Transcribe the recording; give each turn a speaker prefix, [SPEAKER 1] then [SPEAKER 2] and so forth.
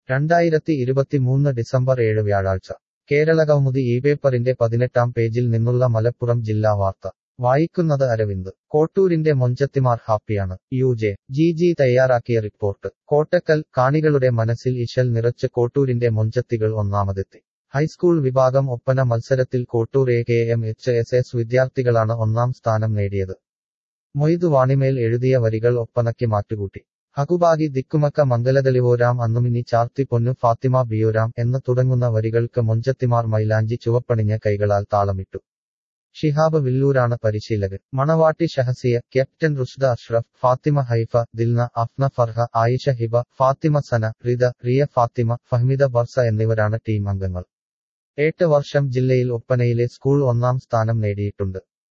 [SPEAKER 1] രണ്ടായിരത്തി ഇരുപത്തിമൂന്ന് ഡിസംബർ ഏഴ് വ്യാഴാഴ്ച കേരളകൗമുദി ഈ പേപ്പറിന്റെ പതിനെട്ടാം പേജിൽ നിന്നുള്ള മലപ്പുറം ജില്ലാ വാർത്ത വായിക്കുന്നത് അരവിന്ദ് കോട്ടൂരിന്റെ മൊഞ്ചത്തിമാർ ഹാപ്പിയാണ് യു ജെ ജി ജി തയ്യാറാക്കിയ റിപ്പോർട്ട് കോട്ടക്കൽ കാണികളുടെ മനസ്സിൽ ഇശൽ നിറച്ച് കോട്ടൂരിന്റെ മൊഞ്ചത്തികൾ ഒന്നാമതെത്തി ഹൈസ്കൂൾ വിഭാഗം ഒപ്പന മത്സരത്തിൽ Kottoor A K M H S S വിദ്യാർത്ഥികളാണ് ഒന്നാം സ്ഥാനം നേടിയത് മൊയ്തു വാണിമേൽ എഴുതിയ വരികൾ ഒപ്പനയ്ക്ക് മാറ്റുകൂട്ടി ഹകുബാഗി ദിക്കുമക്ക മംഗലതലിവോരാം അന്നുമിനി ചാർത്തി പൊന്നു ഫാത്തിമ ബിയോരാം എന്ന് തുടങ്ങുന്ന വരികൾക്ക് മൊഞ്ചത്തിമാർ മൈലാഞ്ചി ചുവപ്പണിഞ്ഞ കൈകളാൽ താളമിട്ടു ഷിഹാബ് വില്ലൂരാണ് പരിശീലകൻ മണവാട്ടി ഷഹസിയ ക്യാപ്റ്റൻ റുഷ്ദ അഷ്റഫ് ഫാത്തിമ ഹൈഫ ദിൽന അഫ്ന ഫർഹ ആയിഷ ഹിബ ഫാത്തിമ സന റിദ റിയ ഫാത്തിമ ഫഹ്മിദ ബർസ എന്നിവരാണ് ടീം അംഗങ്ങൾ എട്ട് വർഷം ജില്ലയിൽ ഒപ്പനയിലെ സ്കൂൾ ഒന്നാം സ്ഥാനം നേടിയിട്ടുണ്ട്